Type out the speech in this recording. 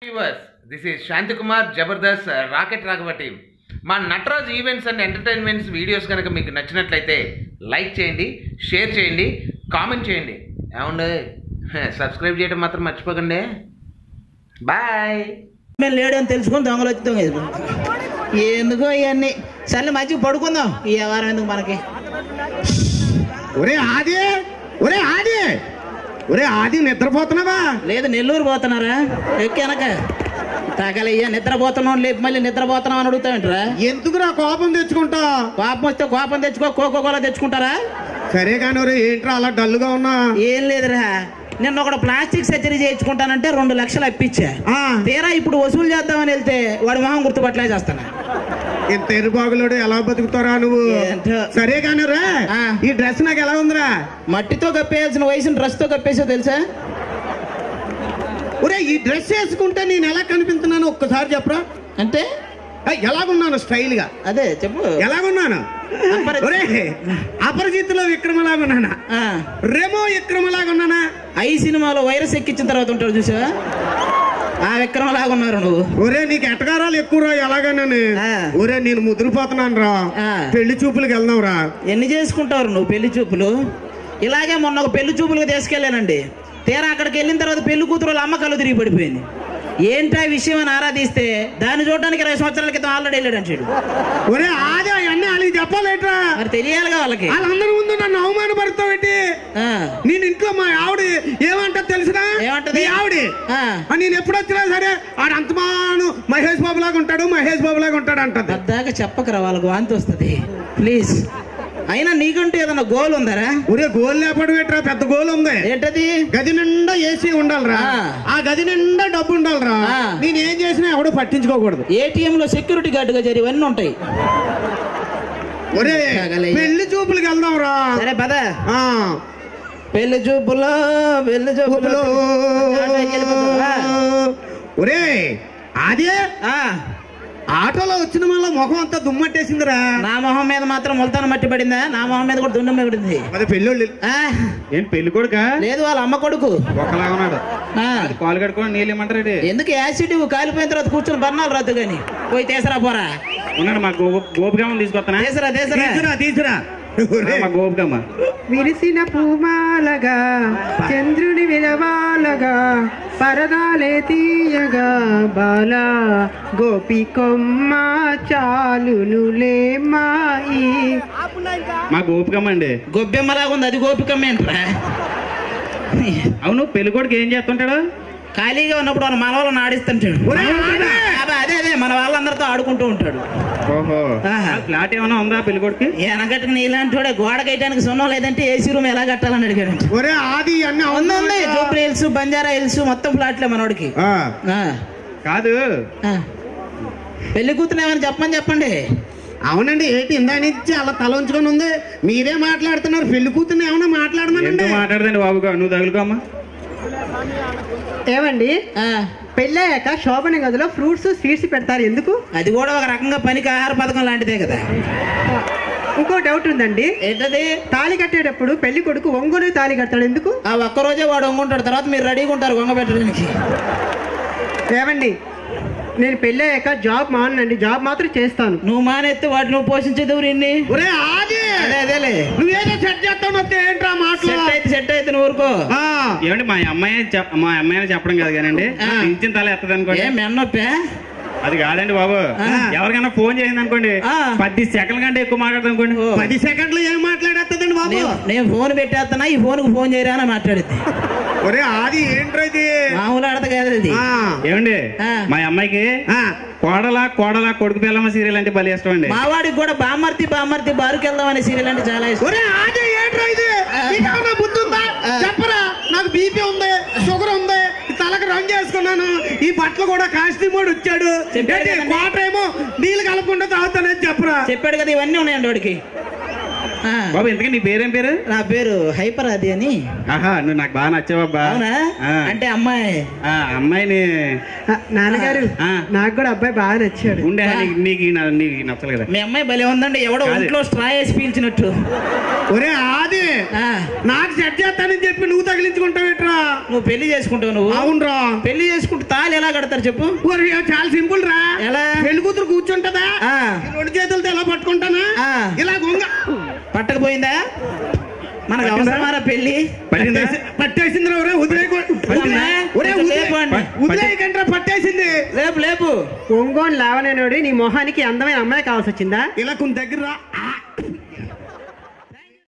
Viewers this is Shantikumar Jabardasth rocket Raghava team మా Nataraj events and entertainments videos కనుక మీకు నచ్చినట్లయితే లైక్ చేయండి షేర్ చేయండి కామెంట్ చేయండి ఏమండి సబ్స్క్రైబ్ చేయడం మాత్రం మర్చిపోకండి బాయ్ మేము లేడని తెలుసుకొని దొంగలు వచ్చి దొంగ వేసుకుంటాం. ఎందుకో ఇవన్నీ సర్లే మంచిగా పడుకుందాం ఈ వ్యవహారం ఎందుకు మనకి ఒరే ఆది ఒరే ఆది ఒరే ఆది నిద్రపోతున్నావా లేదు నెల్లూరు పోతున్నారా ఎక్కానక తగలయ్యా నిద్రపోతున్నాం లేపు మళ్ళీ నిద్రపోతున్నాం అని అడుగుతావేంట్రా ఎందుకురా కోపం తెచ్చుకుంటా కోపం వస్తే కోపం తెచ్చుకో కోకో కోలా తెచ్చుకుంటారా సరే కానీ ఒరే ఏంట్రా అలా డల్గా ఉన్నా ఏం లేదురా నిన్న ఒకడు ప్లాస్టిక్ సర్జరీ చేయించుకుంటానంటే రెండు లక్షలు అప్పించా ఆ, తీరా ఇప్పుడు వసూలు చేద్దామని వెళ్తే వాడి మొహం గుర్తుపట్టలే చేస్తాను ఇంత ఎరుబాగులోడు ఎలా బతుకుతారా నువ్వు ఏంటో. సరే కానీ రా ఆ. ఈ డ్రెస్ నాకు ఎలా ఉందిరా మట్టితో కప్పేయాల్సిన వయసుని డ్రెస్తో కప్పేసా తెలుసా ఒరే ఈ డ్రెస్ వేసుకుంటే నేను ఎలా కనిపిస్తున్నాను ఒక్కసారి చెప్పరా అంటే ఆ, ఎలాగున్నాను స్టైల్ గా అదే చెప్పు ఎలాగున్నాను అపరిచిత్. ఒరే అపరిచిత్తులో విక్రమలాగున్నానా ఆ, రెమో విక్రమలాగున్నానా ఐ సినిమాలో వైరస్ ఎక్కించిన తర్వాత ఉంటాడు చూసావా ఆ విక్రమలాగా ఉన్నారు నువ్వు ఒరే నీకు ఎటకారాలు ఎక్కువరా ఎలాగనని ఆ. ఒరే నేను ముదిరిపోతున్నాను రా ఆ. పెళ్లి చూపులకు వెళ్దాం రా ఎన్ని చేసుకుంటావు నువ్వు పెళ్లి చూపులు ఇలాగే మొన్న ఒక పెళ్లి చూపులకు తీసుకెళ్ళానండి తీరా అక్కడికి వెళ్ళిన తర్వాత పెళ్లి కూతురు వాళ్ళ అమ్మ కళ్ళు తిరిగి పడిపోయింది ఏంటా విషయం అని ఆరాధిస్తే దాన్ని చూడడానికి ఇరవై సంవత్సరాల క్రితం ఆల్రెడీ వెళ్ళాడు చెడు ఒరే ఆది అవన్నీ వాళ్ళకి చెప్పాలేట్రా మరి తెలియాలిగా వాళ్ళకి వాళ్ళందరి ముందు నన్ను అవమానపడతావేంటి ఆ, నేను ఇంట్లో మా ఆవిడ ఏమంటది తెలిసినా ఏమంటది? మీ ఆవిడ ఆ. ఆ, నేను ఎప్పుడు వచ్చినా సరే ఆడు అంతమాను మహేష్ బాబు లాగా ఉంటాడు మహేష్ బాబు లాగా ఉంటాడు అంటది పద్దాక చెప్పకరా వాళ్ళకి వాంతి వస్తుంది ప్లీజ్ అయినా నీకంటూ ఏదన్నా గోల్ ఉందరా ఒరే గోల్ లేపడం ఏంట్రా పెద్ద గోల్ ఉంది ఏంటది గది నిండా ఏసీ ఉండాలిరా ఆ. ఆ గది నిండా డబ్బు ఉండాలిరా ఆ. నేను ఏం చేసినా ఎవడు పట్టించుకోకూడదు ఏటీఎం లో సెక్యూరిటీ గార్డుగా జరిగి ఇవన్నీ ఉంటాయి ఒరే తగలయ్య. పెళ్లి చూపులకు వెళ్దాం రా సరే పద పెళ్లి చూపులో పెళ్లి చూపులో ఒరే అదే ఆ, ఆటోలో వచ్చిన వల్ల ముఖం అంతా దుమ్మట్టేసిందిరా నా మొహం మీద మాత్రం ముల్తాను మట్టి పడిందా నా మొహం మీద కూడా దుండం పడింది అది పెళ్ళోళ్ళు ఆ, ఏం పెళ్లి కొడుక లేదు వాళ్ళ అమ్మ కొడుకు ఒకలాగా ఉన్నాడు ఆ, కాలు కడుకొని నీళ్ళు ఇమ్మంటారు ఎందుకు యాసిడ్ కాలిపోయిన తర్వాత కూర్చొని బర్ణాలు రద్దు కానీ పోయి తీసరా పోరా ఉన్నాడు మా గోపు గోపికమ్మ తీసుకొస్తానా తీసరా తీసరా తీసురా తీసురా ఒరే, మా గోపికమ్మ విరిసిన పూమాలగా చంద్రుని విలవాలగా పరదాలే తీయగా బాల గోపి కొమ్మ చాలునులే మాయి మా గోపికమ్మ అండి గొబ్బెమ్మలాగా ఉంది అది గోపికమ్మేంట్రా అవును పెళ్లి కొడుకు ఏం చేస్తుంటాడు ఖాళీగా ఉన్నప్పుడు వాళ్ళ మన వాళ్ళని ఆడిస్తుంటాడు ఒరే, ఆడే! అబ్బా, అదే అదే మన వాళ్ళందరితో ఆడుకుంటూ ఉంటాడు ఓహో ఆహా. ఫ్లాట్ ఏమైనా ఉందా పెళ్లి కొడుకు వెనకట్టుకు నీలాంటి వాడే గోడ కట్టడానికి సున్నం లేదంటే ఏసీ రూమ్ ఎలా కట్టాలని అడిగాడు ఒరే ఆది అన్ని ఉంది ఉంది జూబ్లీ హిల్స్ బంజారా హిల్స్ మొత్తం ఫ్లాట్లే మనోడికి ఆ, ఆ, కాదు ఆ. పెళ్లి కూతురు ఏమైనా చెప్పమని చెప్పండి అవునండి ఏంటి ఇందా నుంచి అలా తల ఉంచుకొని ఉంది మీరే మాట్లాడుతున్నారు పెళ్లి కూతుర్ని ఏమన్నా మాట్లాడమనండి ఎందుకు మాట్లాడదండి బాబు నువ్వు తగులుకోమ్మా ఏమండి ఆ, పెళ్ళయ్యాక శోభన గదిలో ఫ్రూట్స్ స్వీట్స్ పెడతారు ఎందుకు అది కూడా ఒక రకంగా పనికి ఆహార పథకం లాంటిదే కదా ఇంకో డౌట్ ఉందండి ఏంటది తాళి కట్టేటప్పుడు పెళ్లి కొడుకు ఒంగోలు తాళి కడతాడు ఎందుకు ఆ ఒక్క రోజే వాడు వంగుంటాడు తర్వాత మీరు రెడీగా ఉంటారు వంగ పెట్టడానికి ఏమండి నేను పెళ్ళయ్యాక జాబ్ మానండి జాబ్ మాత్రం చేస్తాను నువ్వు మానేస్తే వాడు నువ్వు పోషించేది ఇన్ని ఒరే ఆది అదే అదేలే నువ్వేదో సెట్ చేస్తావు వస్తే ఏంట్రా మాటలు సెట్ అయితే సెట్ అయితే నువ్వు ఊరుకో ఆ, ఏమండి మా అమ్మాయి చెప్- మా అమ్మాయి చెప్పడం కాదు కానండి ఆ. పింఛన్ తల ఎత్తది అనుకోండి ఏం మెన్నొప్పే అది కాదండి బాబు ఆ. ఎవరికైనా ఫోన్ చేసింది అనుకోండి ఆ. పది సెకండ్ల కంటే ఎక్కువ మాట్లాడదు అనుకోండి ఓ. పది సెకండ్లు ఏం మాట్లాడేస్తుందండి బాబు నేను- నేను ఫోన్ పెట్టేస్తున్నా ఈ ఫోన్ కు ఫోన్ చేయరా అని మాట్లాడింది ఒరే ఆది ఏంట్రా ఇది మామూలు ఆడత కాదు అది ఆ, ఏమండి ఆ. మా అమ్మాయికి ఆ, కోడలా కోడలా కొడుకు పిల్లమ్మ సీరియల్ అంటే బలి ఇష్టం అండి మావాడికి కూడా బామర్తి బామర్తి బారుకి వెళ్దాం అనే సీరియల్ అంటే చాలా ఇష్టం ఒరే ఆది ఏంట్రా ఇది ఆ. నీకేమన్నా బుద్ధి ఉందా ఆ. చెప్పరా నాకు బీపీ ఉంది షుగర్ ఉంది ఈ తలకు రంగు వేసుకున్నాను ఈ బట్టలు కూడా కాస్ట్యూమ్ వచ్చాడు చెప్పాడు ఏంటి, కదండి. వాటర్ ఏమో నీళ్ళు కలపకుండా తాగుతానని చెప్పరా చెప్పాడు కదా ఇవన్నీ ఉన్నాయండి వాడికి ఆ. బాబు ఇంతకీ నీ పేరేం పేరు నా పేరు హైపర్ అది అని ఆహా నువ్వు నాకు బాగా నచ్చావబ్బా అవునా ఆ. అంటే అమ్మాయి ఆ, అమ్మాయిని ఆ, నాన్నగారు ఆ. నాకు కూడా అబ్బాయి బాగా నచ్చాడు ఉండే నీకు నీకు నా- నీకు నచ్చలు కదా మీ అమ్మాయి భలే ఉందండి ఎవడో కాదు. ఒంట్లో స్ట్రా వేసి పీల్చినట్టు ఒరే ఆది ఆ, నాకు సెట్ చేస్తానని చెప్పి నువ్వు తగిలించుకుంటావేట్రా నువ్వు పెళ్లి చేసుకుంటావు నువ్వు అవునరా పెళ్లి చేసుకుంటే తాళి ఎలా కడతారు చెప్పు ఒరే, చాలా సింపుల్ రా ఎలా? పెళ్లి కూతురు కూర్చుంటదా ఆ. ఈ రెండు చేతులతో ఎలా పట్టుకుంటానా ఆ. ఇలా గొంగ పట్టకపోయిందా మనకు అవసరమారా పెళ్లి పడిందా పట్టేసింది రా, ఒరే వదిలేయకు పట్టిందా? ఒరే కొంచెం లేపు అండి. వదిలేయకండ్రా పట్టేసింది లేపు లేపు ఒంగోని లేవనేనోడి నీ మొహానికి అందమైన అమ్మాయి కావాల్సి వచ్చిందా ఇలా కొంత దగ్గర రా. ఆ.